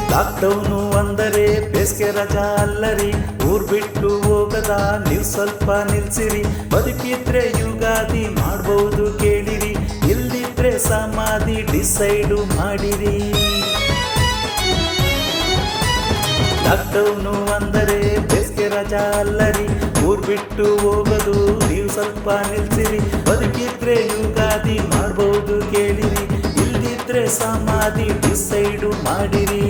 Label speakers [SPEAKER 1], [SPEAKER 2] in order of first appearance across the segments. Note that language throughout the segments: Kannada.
[SPEAKER 1] ಲಾಕ್ಡೌನು ಅಂದರೆ ಬೇಸಿಗೆ ರಜಾ ಅಲ್ಲರಿ ಊರ್ ಬಿಟ್ಟು ಹೋಗದ ನೀವು ಸ್ವಲ್ಪ ನಿಲ್ಸಿರಿ ಬದುಕಿದ್ರೆ ಯುಗಾದಿ ಮಾಡ್ಬೋದು ಕೇಳಿರಿ ಇಲ್ಲಿದ್ರೆ ಸಮಾಧಿ ಡಿಸೈಡು ಮಾಡಿರಿ ಲಾಕ್ಡೌನು ಅಂದರೆ ಬೇಸಿಗೆ ರಜಾ ಅಲ್ಲರಿ ಊರ್ ಬಿಟ್ಟು ಹೋಗೋದು ನೀವು ಸ್ವಲ್ಪ ನಿಲ್ಸಿರಿ ಬದುಕಿದ್ರೆ ಯುಗಾದಿ ಮಾಡ್ಬೋದು ಕೇಳಿರಿ ಇಲ್ದಿದ್ರೆ ಸಮಾಧಿ ಡಿಸೈಡು ಮಾಡಿರಿ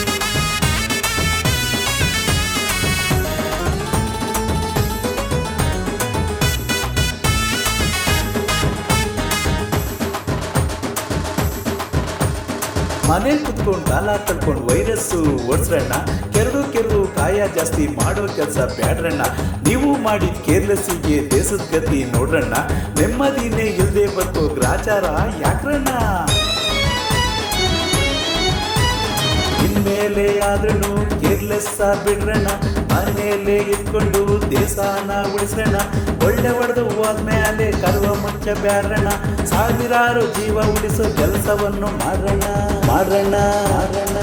[SPEAKER 1] ಮನೇಲಿ ಕುತ್ಕೊಂಡು ಕಾಲ ಕಳ್ಕೊಂಡು ವೈರಸ್ಸು ಓಡಿಸ್ರಣ್ಣ ಕೆರಡು ಕೆರಡು ಕಾಯ ಜಾಸ್ತಿ ಮಾಡೋ ಕೆಲಸ ಬ್ಯಾಡ್ರಣ್ಣ ನೀವು ಮಾಡಿದ ಕೇರ್ಲೆಸ್ಸಿಗೆ ದೇಶದ ಗತಿ ನೋಡ್ರಣ್ಣ ನೆಮ್ಮದಿನೇ ಇಲ್ಲದೆ ಬಂತು ಗ್ರಾಚಾರ ಯಾಕ್ರಣ್ಣ ಇನ್ಮೇಲೆ ಆದ್ರೂ ಕೇರ್ಲೆಸ್ ಬಿಡ್ರಣ್ಣ ಮನೇಲೆ ಇಟ್ಕೊಂಡು ದೇಶನ ಉಳಿಸೋಣ ಒಳ್ಳೆ ಹೊಡೆದು ಹೋದ್ಮೇಲೆ ಕರುವ ಮುಂಚ ಬ್ಯಾಡ್ರಣ್ಣ ಸಾವಿರಾರು ಜೀವ ಉಳಿಸೋ ಕೆಲಸವನ್ನು ಮಾಡೋಣ ಮಾಡೋಣ ಮಾಡೋಣ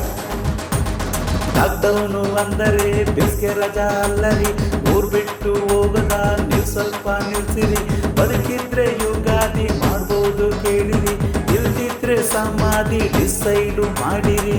[SPEAKER 1] ಲಾಕ್ಡೌನು ಅಂದರೆ ಬೇಸಿಗೆ ರಜಾ ಅಲ್ಲರಿ ಊರ್ ಬಿಟ್ಟು ಹೋಗದ ನೀವು ಸ್ವಲ್ಪ ನಿಲ್ಸಿರಿ ಬದುಕಿದ್ರೆ ಯುಗಾದಿ ಮಾಡ್ಬೋದು ಕೇಳಿರಿ ಇಲ್ದಿದ್ರೆ ಸಮಾಧಿ ಡಿಸೈಡು ಮಾಡಿರಿ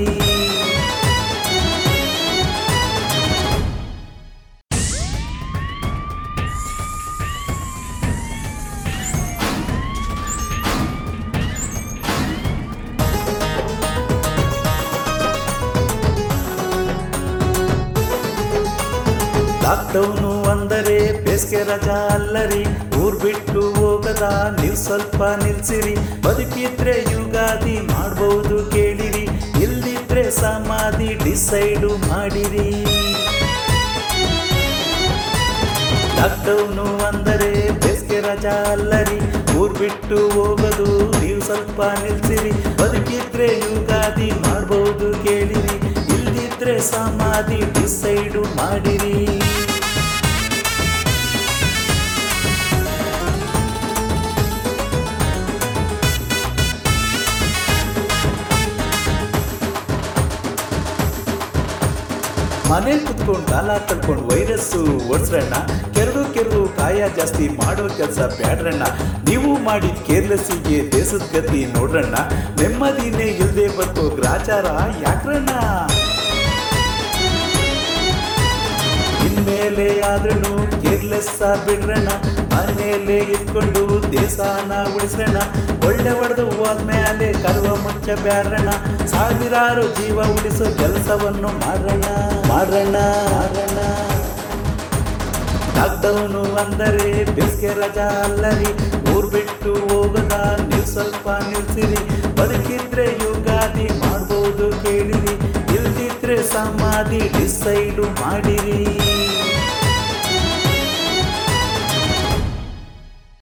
[SPEAKER 1] ಲಾಕ್ಡೌನು ಅಂದರೆ ಬೇಸಿಗೆ ರಜಾ ಅಲ್ಲರಿ ಊರ್ ಬಿಟ್ಟು ಹೋಗದ ನೀವು ಸ್ವಲ್ಪ ನಿಲ್ಸಿರಿ ಬದುಕಿದ್ರೆ ಯುಗಾದಿ ಮಾಡ್ಬೋದು ಕೇಳಿರಿ ಇಲ್ಲಿದ್ರೆ ಸಮಾಧಿ ಡಿಸೈಡು ಮಾಡಿರಿ ಲಾಕ್ಡೌನು ಅಂದರೆ ಬೇಸಿಗೆ ರಜಾ ಅಲ್ಲರಿ ಊರ್ ಬಿಟ್ಟು ಹೋಗೋದು ನೀವು ಸ್ವಲ್ಪ ನಿಲ್ಸಿರಿ ಬದುಕಿದ್ರೆ ಯುಗಾದಿ ಮಾಡ್ಬೋದು ಕೇಳಿರಿ ಇಲ್ದಿದ್ರೆ ಸಮಾಧಿ ಡಿಸೈಡು ಮಾಡಿರಿ ಮನೇಲಿ ಕುತ್ಕೊಂಡು ಕಾಲ ಕಳ್ಕೊಂಡು ವೈರಸ್ಸು ಓಡಿಸ್ರಣ್ಣ ಕೆರಡು ಕೆರಡು ಕಾಯ ಜಾಸ್ತಿ ಮಾಡೋ ಕೆಲಸ ಬ್ಯಾಡ್ರಣ್ಣ ನೀವು ಮಾಡಿದ ಕೇರ್ಲೆಸ್ಸಿಗೆ ದೇಶದ ಗತಿ ನೋಡ್ರಣ್ಣ ನೆಮ್ಮದಿನೇ ಇಲ್ಲದೆ ಬಂತು ಗ್ರಾಚಾರ ಯಾಕ್ರಣ್ಣ ಇನ್ಮೇಲೆ ಆದ್ರೂ ಕೇರ್ಲೆಸ್ ಬಿಡ್ರಣ್ಣ ಮನೇಲೆ ಇಟ್ಕೊಂಡು ದೇಶನ ಉಳಿಸೋಣ ಒಳ್ಳೆ ಹೊಡೆದು ಹೋದ್ಮೇಲೆ ಕರುವ ಮುಂಚ ಬ್ಯಾಡ್ರಣ್ಣ ಸಾವಿರಾರು ಜೀವ ಉಳಿಸೋ ಕೆಲಸವನ್ನು ಮಾಡೋಣ ಮಾಡೋಣ ಮಾಡೋಣ ಲಾಕ್ಡೌನು ಅಂದರೆ ಬೇಸಿಗೆ ರಜಾ ಅಲ್ಲರಿ ಊರ್ ಬಿಟ್ಟು ಹೋಗದ ನೀವು ಸ್ವಲ್ಪ ನಿಲ್ಸಿರಿ ಬದುಕಿದ್ರೆ ಯುಗಾದಿ ಮಾಡ್ಬೋದು ಕೇಳಿರಿ ಇಲ್ದಿದ್ರೆ ಸಮಾಧಿ ಡಿಸೈಡು ಮಾಡಿರಿ